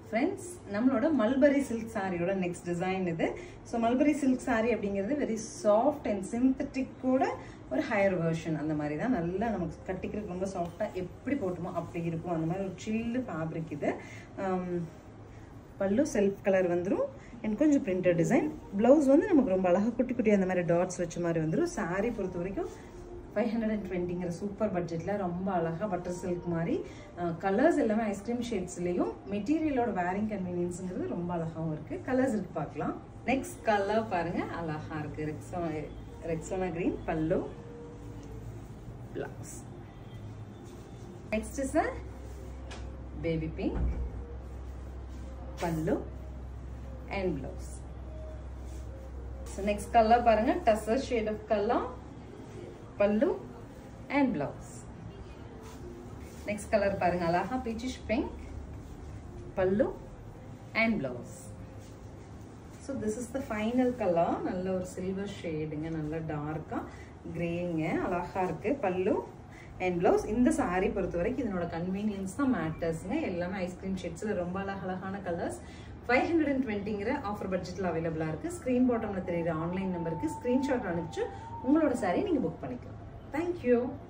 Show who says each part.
Speaker 1: friends நம்மளோட mulberry silk சாரியோட next design இது ஸோ மல்பரி சில்க் சாரி அப்படிங்கிறது வெரி சாஃப்ட் அண்ட் சிந்தட்டிக்கோட ஒரு ஹையர் வெர்ஷன் அந்த மாதிரி தான் நல்லா நமக்கு கட்டிக்கிறதுக்கு ரொம்ப சாஃப்டாக எப்படி போட்டுமோ அப்படி இருக்கும் அந்த மாதிரி ஒரு சில்லு ஃபேப்ரிக் இது ஆம், பல்லு செல்ஃப் கலர் வந்துடும் அண்ட் கொஞ்சம் பிரிண்டட் டிசைன் ப்ளவுஸ் வந்து நமக்கு ரொம்ப அழகாக குட்டி குட்டி அந்த மாதிரி டாட்ஸ் வச்ச மாதிரி வந்துடும் saree பொறுத்த வரைக்கும் ஃபைவ் ஹண்ட்ரட் அண்ட் டுவெண்ட்டிங்கிற சூப்பர் பட்ஜெட்டில் ரொம்ப அழகாக பட்டர் சில்க் மாதிரி கலர்ஸ் எல்லாமே ஐஸ்கிரீம் ஷேட்ஸ்லேயும் மெட்டீரியலோட வேரிங் கன்வீனியன்ஸுங்கிறது ரொம்ப அழகாகவும் இருக்குது கலர்ஸ் இருக்கு பார்க்கலாம் நெக்ஸ்ட் கலர் பாருங்கள் அழகாக இருக்குது Rexo Rexona green pallu blouse next is a baby pink pallu and blouse so next colour பாருங்க tussar shade of colour pallu and blouse next colour பாருங்க அழகா peachish pink pallu and blouse so this is the final colour நல்ல ஒரு silver ஷேடுங்க நல்ல டார்க்காக கிரேங்க அழகா இருக்கு பல்லு அண்ட் பிளவுஸ் இந்த saree பொறுத்த வரைக்கும் இதனோட கன்வீனியன்ஸ் தான் மேட்டர்ஸுங்க எல்லாமே ஐஸ்கிரீம் ஷேட்ஸில் ரொம்ப அழக அழகான கலர்ஸ் ஃபைவ் ஹண்ட்ரட் அண்ட் டுவெண்ட்டிங்கிற ஆஃபர் பட்ஜெட்டில் அவைலபிளாக இருக்குது ஸ்க்ரீன் பாட்டமில் தெரியுற ஆன்லைன் நம்பருக்கு ஸ்க்ரீன்ஷாட் அனுப்பிச்சு உங்களோட saree நீங்கள் புக் பண்ணிக்கலாம் தேங்க்யூ